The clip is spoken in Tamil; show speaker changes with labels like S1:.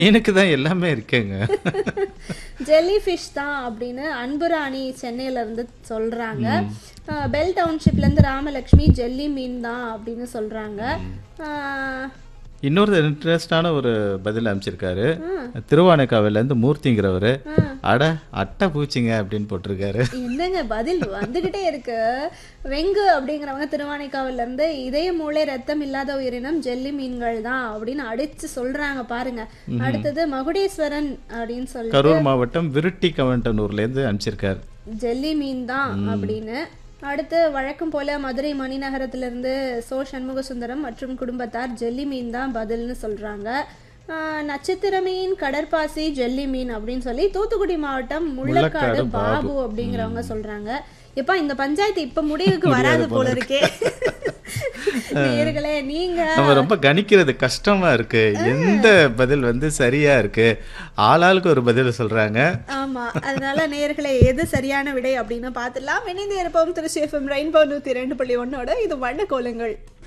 S1: எனக்கு தான் எல்லாமே இருக்கேங்க
S2: ஜெல்லி ஃபிஷ் தான் அப்படின்னு அன்புராணி சென்னையில இருந்து சொல்றாங்க அஹ், பெல் டவுன்ஷிப்ல இருந்து ராமலட்சுமி ஜெல்லி மீன் தான் அப்படின்னு சொல்றாங்க அஹ்,
S1: இன்னொரு இன்ட்ரெஸ்டான ஒரு பதில் அமைச்சிருக்காரு திருவானைக்காவிலேருந்து மூர்த்திங்கிறவர் அட அட்டை பூச்சிங்க அப்படின்னு போட்டிருக்காரு
S2: என்னங்க பதில் வந்துகிட்டே இருக்கு வெங்கு அப்படிங்கிறவங்க திருவானைக்காவில இருந்து இதய மூளை ரத்தம் இல்லாத உயிரினம் ஜெல்லி மீன்கள் தான் அப்படின்னு அடிச்சு சொல்றாங்க பாருங்க அடுத்தது மகுடேஸ்வரன் அப்படின்னு சொல்லி
S1: கரூர் மாவட்டம் விருட்டி கவண்டனூர்லேருந்து அனுப்பிச்சிருக்காரு
S2: ஜெல்லி மீன் தான் அப்படின்னு அடுத்து வழக்கம் போல மதுரை மணிநகரத்திலிருந்து சோ சண்முக சுந்தரம் மற்றும் குடும்பத்தார் ஜெல்லி மீன் தான் பதில்னு சொல்றாங்க ஆஹ், நட்சத்திர மீன் கடற்பாசி ஜெல்லி மீன் அப்படின்னு சொல்லி தூத்துக்குடி மாவட்டம் முள்ளக்காடு பாபு அப்படிங்கிறவங்க சொல்றாங்க எப்பா இந்த பஞ்சாயத்து இப்ப முடிவுக்கு வராது போல இருக்கே நேர்களே நீங்க
S1: நம்ம ரொம்ப கணிக்கிறது கஷ்டமா இருக்கு எந்த பதில் வந்து சரியா இருக்கு ஆளாளுக்கு ஒரு பதில் சொல்றாங்க
S2: ஆமா அதனால நேர்களே எது சரியான விடை அப்படின்னு பார்த்துலாம் இணைந்து இருப்போம் திருச்சி எஃப்எம் ரெயின்போ நூத்தி ரெண்டு புள்ளி ஒன்னோட இது வண்ண கோலங்கள்